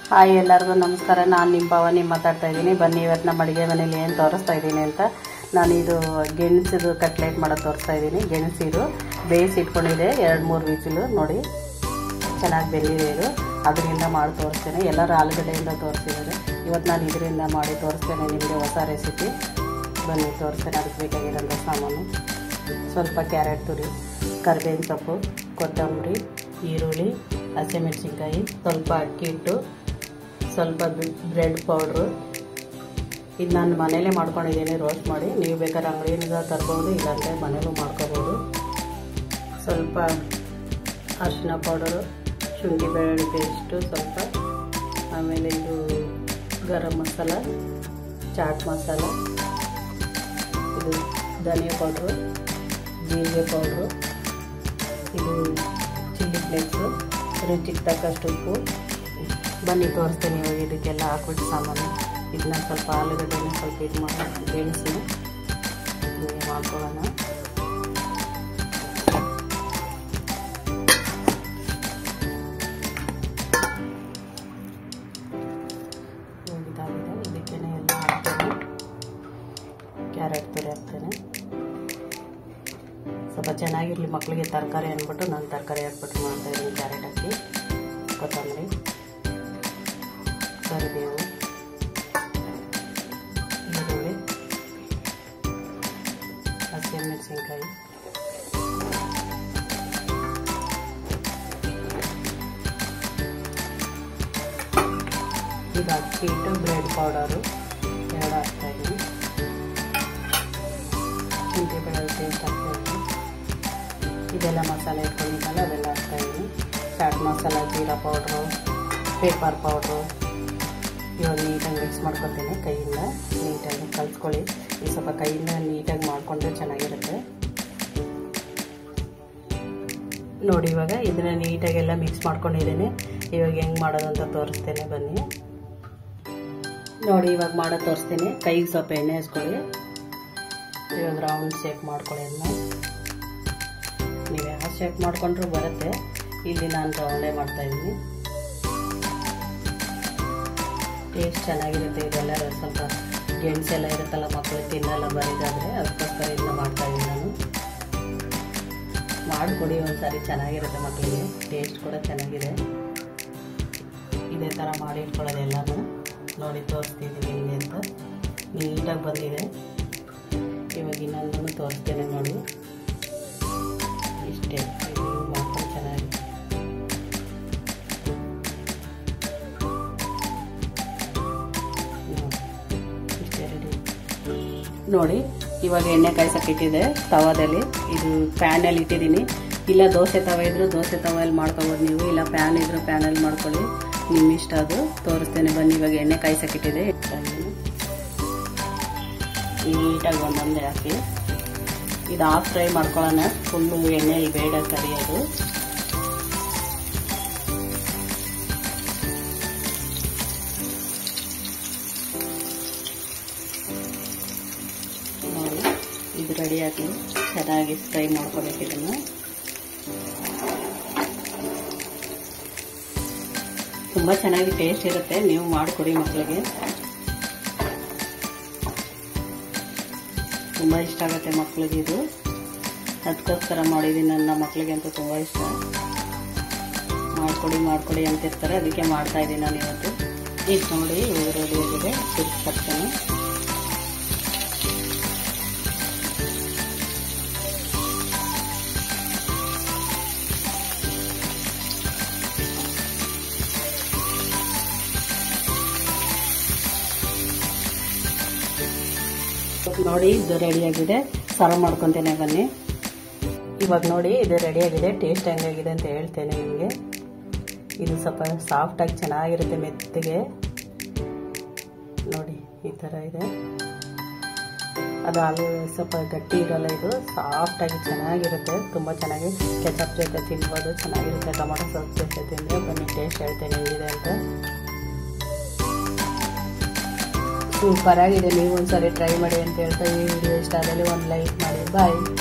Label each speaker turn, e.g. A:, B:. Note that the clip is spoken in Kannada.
A: ಹಾಯ್ ಎಲ್ಲರಿಗೂ ನಮಸ್ಕಾರ ನಾನು ನಿಮ್ಮ ಭವಾನಿ ಮಾತಾಡ್ತಾ ಇದ್ದೀನಿ ಬನ್ನಿ ಇವತ್ತು ನಮ್ಮ ಅಡುಗೆ ಮನೇಲಿ ಏನು ತೋರಿಸ್ತಾ ಇದ್ದೀನಿ ಅಂತ ನಾನು ಇದು ಗೆಣಸಿದು ಕಟ್ಲೆಟ್ ಮಾಡೋದು ತೋರಿಸ್ತಾ ಇದ್ದೀನಿ ಗೆಣಸಿದು ಬೇಯಿಸಿ ಇಟ್ಕೊಂಡಿದೆ ಎರಡು ಮೂರು ವಿಸಿಲು ನೋಡಿ ಚೆನ್ನಾಗಿ ಬೆಂದಿದೆ ಇದು ಅದರಿಂದ ಮಾಡಿ ತೋರಿಸ್ತೇನೆ ಎಲ್ಲರೂ ಆಲೂಗಡ್ಡೆಯಿಂದ ತೋರಿಸಿದ್ದಾರೆ ಇವತ್ತು ನಾನು ಇದರಿಂದ ಮಾಡಿ ತೋರಿಸ್ತೇನೆ ನಿಮಗೆ ಹೊಸ ರೆಸಿಪಿ ಬನ್ನಿ ತೋರಿಸ್ತೇನೆ ಅದಕ್ಕೆ ಬೇಕಾಗಿರೋಂಥ ಸಾಮಾನು ಸ್ವಲ್ಪ ಕ್ಯಾರೆಟ್ ತುರಿ ಕರಿಬೇವಿನ ಸೊಪ್ಪು ಕೊತ್ತಂಬರಿ ಈರುಳ್ಳಿ ಹಸಿಮೆಣಸಿನ್ಕಾಯಿ ಸ್ವಲ್ಪ ಅಕ್ಕಿ ಹಿಟ್ಟು ಸ್ವಲ್ಪ ಬ್ರೆಡ್ ಪೌಡ್ರು ಇದು ನಾನು ಮನೇಲೇ ಮಾಡ್ಕೊಂಡಿದ್ದೀನಿ ರೋಸ್ಟ್ ಮಾಡಿ ನೀವು ಬೇಕಾದ್ರೆ ಅಂಗಡಿಯಿಂದ ತರ್ಬೋದು ಇಲ್ಲಾಂದರೆ ಮನೇಲೂ ಮಾಡ್ಕೋಬೋದು ಸ್ವಲ್ಪ ಅರಿಶಿನ ಪೌಡರು ಶುಂಠಿ ಬೆಳ್ಳುಳ್ಳಿ ಪೇಸ್ಟು ಸ್ವಲ್ಪ ಆಮೇಲೆ ಇದು ಗರಂ ಮಸಾಲ ಚಾಟ್ ಮಸಾಲ ಇದು ಧನಿಯಾ ಪೌಡ್ರು ಜೀರಿಗೆ ಪೌಡ್ರು ಇದು ಚಿಲ್ಲಿ ಫ್ಲೇಕ್ಸು ರುಚಿಗೆ ತಕ್ಕಷ್ಟು ಉಪ್ಪು ಬನ್ನಿ ತೋರಿಸ್ತೇನೆ ಇವಾಗ ಇದಕ್ಕೆಲ್ಲ ಹಾಕ್ಬಿಟ್ಟು ಸಾಮಾನು ಇದನ್ನ ಸ್ವಲ್ಪ ಆಲೂಗಡ್ಡೆನ ಸ್ವಲ್ಪ ಇದು ಮಾಡಿ ಬೆಳೆಸಿ ಹೀಗೆ ಮಾಡ್ಕೊಳ್ಳೋಣ ಇದಾಗಿದೆ ಇದಕ್ಕೇನೆ ಎಲ್ಲ ಹಾಕ್ತೇನೆ ಕ್ಯಾರೆಟ್ ತುರಿ ಹಾಕ್ತೇನೆ ಸ್ವಲ್ಪ ಚೆನ್ನಾಗಿರಲಿ ಮಕ್ಕಳಿಗೆ ತರಕಾರಿ ಅಂದ್ಬಿಟ್ಟು ನಾನು ತರಕಾರಿ ಹಾಕ್ಬಿಟ್ಟು ಮಾಡ್ತಾಯಿದ್ದೀನಿ ಕ್ಯಾರೆಟ್ ಹಾಕಿ ಕೊತ್ತಂಬರಿ ಕರಿಬೇವು ಈರುಳ್ಳಿ ಹಸಿಮೆಣಸಿನ್ಕಾಯಿ ಈಗ ಅಕ್ಕಿ ಇಟ್ಟು ಬ್ರೆಡ್ ಪೌಡರು ಎರಡು ಹಾಕ್ತಾಯಿದ್ದೀನಿ ಶುಂಠಿ ಬೆಳ್ಳುಳ್ಳಿ ಪೇಸ್ಟ್ ಹಾಕ್ತಾಯಿದ್ದೀನಿ ಇದೆಲ್ಲ ಮಸಾಲೆ ಇಟ್ಕೊಂಡಿದ್ದಲ್ಲ ಅದೆಲ್ಲ ಹಾಕ್ತಾಯಿದ್ದೀನಿ chaat masala jeera powder pepper powder ಇವಾಗ ನೀಟಾಗಿ ಮಿಕ್ಸ್ ಮಾಡ್ಕೊತೀನಿ ಕೈಯಿಂದ ನೀಟಾಗಿ ಕಲಿಸ್ಕೊಳ್ಳಿ ಈ ಸ್ವಲ್ಪ ಕೈಯಿಂದ ನೀಟಾಗಿ ಮಾಡಿಕೊಂಡ್ರೆ ಚೆನ್ನಾಗಿರುತ್ತೆ ನೋಡಿ ಇವಾಗ ಇದನ್ನ ನೀಟಾಗೆಲ್ಲ ಮಿಕ್ಸ್ ಮಾಡ್ಕೊಂಡಿದ್ದೀನಿ ಇವಾಗ ಹೆಂಗೆ ಮಾಡೋದು ಅಂತ ತೋರಿಸ್ತೇನೆ ಬನ್ನಿ ನೋಡಿ ಇವಾಗ ಮಾಡೋದು ತೋರಿಸ್ತೀನಿ ಕೈಗೆ ಸ್ವಲ್ಪ ಎಣ್ಣೆ ಹಚ್ಕೊಳ್ಳಿ ಇವಾಗ ರೌಂಡ್ ಶೇಪ್ ಮಾಡ್ಕೊಳ್ಳಿ ಅದನ್ನ ನೀವು ಯಾವ ಶೇಪ್ ಮಾಡ್ಕೊಂಡ್ರೂ ಬರುತ್ತೆ ಇಲ್ಲಿ ನಾನು ರೌಂಡೇ ಮಾಡ್ತಾಯಿದ್ದೀನಿ ಟೇಸ್ಟ್ ಚೆನ್ನಾಗಿರುತ್ತೆ ಇದೆಲ್ಲ ಸ್ವಲ್ಪ ಗೆಣಸೆಲ್ಲ ಇರುತ್ತಲ್ಲ ಮಕ್ಕಳು ತಿನ್ನಲ್ಲ ಬರೀದಾದರೆ ಅದಕ್ಕೋಸ್ಕರ ಇದನ್ನ ಮಾಡ್ತಾಯಿದ್ದೀನಿ ನಾನು ಮಾಡಿಕೊಡಿ ಒಂದ್ಸಾರಿ ಚೆನ್ನಾಗಿರುತ್ತೆ ಮಕ್ಕಳಿಗೆ ಟೇಸ್ಟ್ ಕೂಡ ಚೆನ್ನಾಗಿದೆ ಇದೇ ಥರ ಮಾಡಿ ಇಟ್ಕೊಳ್ಳೋದು ಎಲ್ಲನೂ ನೋಡಿ ತೋರಿಸ್ತಿದ್ದೀನಿ ಹಿಂಗೆ ಅಂತ ನೀಟಾಗಿ ಬಂದಿದೆ ಇವಾಗ ಇನ್ನೊಂದನ್ನು ತೋರಿಸ್ತೇನೆ ನೋಡಿ ಇಷ್ಟೇ ಇದು ಮಾಡ್ಕೊಂಡು ಚೆನ್ನಾಗಿ ಇಷ್ಟೇ ರೆಡಿ ನೋಡಿ ಇವಾಗ ಎಣ್ಣೆ ಕಾಯ್ಸಕ್ಕೆ ಇಟ್ಟಿದೆ ತವಾದಲ್ಲಿ ಇದು ಪ್ಯಾನಲ್ಲಿ ಇಟ್ಟಿದ್ದೀನಿ ಇಲ್ಲ ದೋಸೆ ತವ ಇದ್ರು ದೋಸೆ ತವಲ್ಲಿ ಮಾಡ್ಕೋಬೋದು ನೀವು ಇಲ್ಲ ಪ್ಯಾನ್ ಇದ್ರು ಪ್ಯಾನಲ್ಲಿ ಮಾಡ್ಕೊಳ್ಳಿ ನಿಮ್ಮ ಇಷ್ಟ ಅದು ತೋರಿಸ್ತೇನೆ ಬನ್ನಿ ಇವಾಗ ಎಣ್ಣೆ ಕಾಯ್ಸಕ್ಕೆ ಇಟ್ಟಿದೆ ನೀಟಾಗಿ ಒಂದೊಂದೇ ಹಾಕಿ ಇದು ಹಾಫ್ ಫ್ರೈ ಮಾಡ್ಕೊಳ್ಳೋಣ ಫುಲ್ಲು ಎಣ್ಣೆಯಲ್ಲಿ ಬೇಡ ಕರಿಯೋದು ನೋಡಿ ಇದು ರೆಡಿಯಾಗಿ ಚೆನ್ನಾಗಿ ಫ್ರೈ ಮಾಡ್ಕೋಬೇಕು ಇದನ್ನು ತುಂಬ ಚೆನ್ನಾಗಿ ಟೇಸ್ಟ್ ಇರುತ್ತೆ ನೀವು ಮಾಡಿಕೊಡಿ ಮಕ್ಕಳಿಗೆ ತುಂಬ ಇಷ್ಟ ಆಗುತ್ತೆ ಮಕ್ಕಳಿಗೆ ಇದು ಅದಕ್ಕೋಸ್ಕರ ಮಾಡಿದ್ದೀನಿ ನನ್ನ ಮಕ್ಕಳಿಗೆ ಅಂತೂ ತುಂಬ ಇಷ್ಟ ಮಾಡಿಕೊಡಿ ಮಾಡಿಕೊಡಿ ಅಂತಿರ್ತಾರೆ ಅದಕ್ಕೆ ಮಾಡ್ತಾ ಇದ್ದೀನಿ ನಾನು ಇವತ್ತು ಇದು ನೋಡಿ ಇವಾಗ ರೆಡಿಯಾಗಿದೆ ತಿರ್ಗಿಸ್ತಾನೆ ನೋಡಿ ಇದು ರೆಡಿಯಾಗಿದೆ ಸರ್ವ್ ಮಾಡ್ಕೊತೇನೆ ಬನ್ನಿ ಇವಾಗ ನೋಡಿ ಇದು ರೆಡಿಯಾಗಿದೆ ಟೇಸ್ಟ್ ಹೆಂಗಾಗಿದೆ ಅಂತ ಹೇಳ್ತೇನೆ ನಿಮಗೆ ಇದು ಸ್ವಲ್ಪ ಸಾಫ್ಟಾಗಿ ಚೆನ್ನಾಗಿರುತ್ತೆ ಮೆತ್ತಗೆ ನೋಡಿ ಈ ಥರ ಇದೆ ಅದು ಹಾಲು ಸ್ವಲ್ಪ ಗಟ್ಟಿ ಇರೋಲ್ಲ ಇದು ಸಾಫ್ಟಾಗಿ ಚೆನ್ನಾಗಿರುತ್ತೆ ತುಂಬ ಚೆನ್ನಾಗಿ ಕೆಚಪ್ ಜೊತೆ ತಿನ್ಬೋದು ಚೆನ್ನಾಗಿರುತ್ತೆ ಟೊಮೊಟೊ ಸಾಸ್ ಜೊತೆ ತಿಂದರೆ ಬನ್ನಿ ಟೇಸ್ಟ್ ಹೇಳ್ತೇನೆ ಹೆಂಗಿದೆ ಅಂತ ಸೂಪರ್ ಆಗಿದೆ ನೀವು ಒಂದ್ಸರಿ ಟ್ರೈ ಮಾಡಿ ಅಂತ ಹೇಳ್ತಾ ಈ ವಿಡಿಯೋ ಇಷ್ಟ ಆದಲ್ಲಿ ಒಂದು ಲೈಕ್ ಮಾಡಿ ಬಾಯ್